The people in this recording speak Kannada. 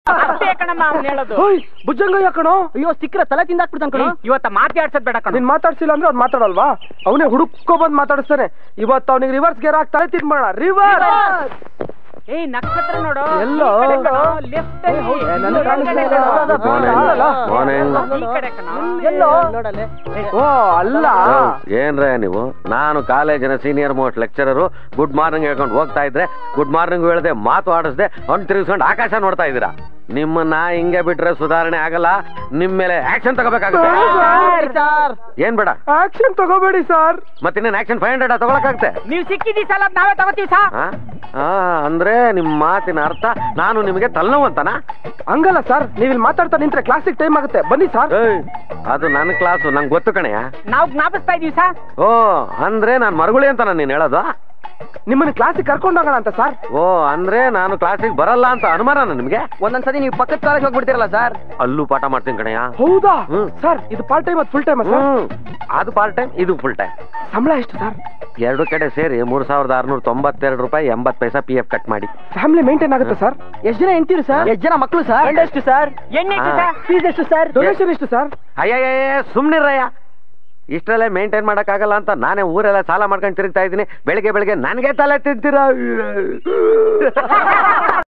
ಅಷ್ಟೇ ಕಣಮ್ಮ ಅವ್ನು ಹೇಳೋದು ಓಯ್ ಭುಜಂಗಯ್ಯ ಕಣೋ ಅಯ್ಯೋ ಸಿಕ್ಕರೆ ತಲೆ ತಿಂದಾಕ್ಬಿಡ್ತಾನ ಕಣ ಇವತ್ತ ಮಾತಾಡ್ಸೋದ್ ಬೇಡ ಕಣ ನೀನ್ ಮಾತಾಡ್ಸಿಲ್ಲ ಅಂದ್ರೆ ಅವ್ನು ಮಾತಾಡಲ್ವಾ ಅವನೇ ಹುಡುಕೋ ಬಂದ್ ಮಾತಾಡಿಸ್ತಾನೆ ಇವತ್ತು ಅವನಿಗೆ ರಿವರ್ಸ್ ಗೇರ್ ಹಾಕಿ ತಲೆ ತಿನ್ ಮಾಡೋಣ ರಿವರ್ಸ್ ಏಯ್ ನಕ್ಷತ್ರ ನೋಡು ಎಲ್ಲೋ? ಲೆಫ್ಟ್ ಏ, ನನಗ್ ಕಾಣಿಸ್ತಾ ಇಲ್ಲ. Morning. Morning. ಈ ಕಡೆ ಕಣ ಎಲ್ಲೋ ನೋಡಲೆ ಓ ಅಲ್ಲ ಏನ್ರೇ ನೀವು ನಾನು ಕಾಲೇಜಿನ ಸೀನಿಯರ್ ಮೋಸ್ಟ್ ಲೆಕ್ಚರರು ಗುಡ್ ಮಾರ್ನಿಂಗ್ ಹೇಳ್ಕೊಂಡು ಹೋಗ್ತಾ ಇದ್ರೆ ಗುಡ್ ಮಾರ್ನಿಂಗ್ ಹೇಳ್ದೆ ಮಾತು ಆಡಿಸ್ದೆ ಅವ್ನು ತಿರ್ಗಿಸ್ಕೊಂಡು ಆಕಾಶ ನೋಡ್ತಾ ಇದ್ದೀರಾ ನಿಮ್ಮನ್ನ ಹಿಂಗೆ ಬಿಟ್ರೆ ಸುಧಾರಣೆ ಆಗಲ್ಲ ನಿಮ್ ಮೇಲೆ ಆಕ್ಷನ್ ತಗೋಬೇಕಾಗುತ್ತೆ ಸರ್ ಏನ್ ಬೇಡ ಆಕ್ಷನ್ ತಗೋಬೇಡಿ ಸರ್ ಮತ್ತಿನ್ನೇನ್ ಆಕ್ಷನ್ ಫೈವ್ ಹಂಡ್ರೆಡ್ ತಗೊಳಕಾಗುತ್ತೆ ನೀವ್ ಸಿಕ್ಕಿದಿ ಸಲ ನಾವೇ ತಗೋತೀವಿ ಸಾ ಆ? ಆ, ಅಂದ್ರೆ ನಿಮ್ ಮಾತಿನ ಅರ್ಥ ನಾನು ನಿಮಗೆ ತಲೆನೋವು ಅಂತನಾ ಹಂಗಲ್ಲ ಸರ್ ನೀವು ಇಲ್ಲಿ ಮಾತಾಡ್ತಾ ನಿಂತ್ರೆ ಕ್ಲಾಸಿಗೆ ಟೈಮ್ ಆಗುತ್ತೆ ಬನ್ನಿ ಸರ್ ಏಯ್, ಅದು ನನ್ನ ಕ್ಲಾಸು ನಂಗೆ ಗೊತ್ತು ಕಣಯ್ಯ ನಾವು ಜ್ಞಾಪಿಸ್ತಾ ಇದೀವಿ ಸಾ ಓ ಅಂದ್ರೆ ನಾನು ಮರಗುಳಿ ಅಂತ ನೀನ್ ಹೇಳೋದು ನಿಮ್ಮನ್ನ ಕ್ಲಾಸಿಗೆ ಕರ್ಕೊಂಡು ಹೋಗೋಣ ಅಂತ ಸರ್ ಓ ಅಂದ್ರೆ ನಾನು ಕ್ಲಾಸಿಗೆ ಬರಲ್ಲ ಅಂತ ಅನುಮಾನ ನಿಮ್ಗೆ ಒಂದೊಂದ್ಸತಿ ನೀವು ಪಕ್ಕದ ಕಾಲೇಜ್ ಹೋಗ್ಬಿಡ್ತೀರಲ್ಲ ಸರ್ ಅಲ್ಲೂ ಪಾಠ ಮಾಡ್ತೀನಿ ಕಣಯ್ಯ ಹೌದಾ ಹ್ಮ್. ಸರ್ ಇದು ಪಾರ್ಟ್ ಟೈಮ್ ಅದು ಫುಲ್ ಟೈಮ್ ಸರ್ ಹ್ಮ್ ಅದು ಪಾರ್ಟ್ ಟೈಮ್ ಇದು ಫುಲ್ ಟೈಮ್ ಸಂಬಳ ಎಷ್ಟು ಸರ್ ಎರಡು ಕಡೆ ಸೇರಿ ಮೂರ್ ಸಾವಿರದ ಆರ್ನೂರ ತೊಂಬತ್ತೆರಡು ರೂಪಾಯಿ ಎಂಬತ್ ಪೈಸಾ ಪಿ ಎಫ್ ಕಟ್ ಮಾಡಿ ಫ್ಯಾಮಿಲಿ ಮೇಂಟೈನ್ ಆಗುತ್ತೆ ಸರ್ ಎಷ್ಟ್ ಜನ ಹೆಂಡ್ತೀರಿ ಸರ್ ಎಷ್ಟ್ ಜನ ಮಕ್ಕಳು ಸರ್ ಎಷ್ಟು ಸರ್ ಎಣ್ಣೆ ಹಾ. ಸಾ ಫೀಸ್ ಎಷ್ಟು ಸರ್ ಡೊನೇಷನ್ ಎಷ್ಟು ಸರ್ ಅಯ್ಯಯ್ಯ ಸುಮ್ನಿರಯ್ಯ ಇಷ್ಟರಲ್ಲೇ ಮೇಂಟೈನ್ ಮಾಡಕ್ಕಾಗಲ್ಲ ಅಂತ ನಾನೇ ಊರೆಲ್ಲ ಸಾಲ ಮಾಡ್ಕೊಂಡು ತಿರುಗ್ತಾ ಇದ್ದೀನಿ ಬೆಳಿಗ್ಗೆ ಬೆಳಿಗ್ಗೆ ನನಗೆ ತಲೆ ತಿಂತೀರ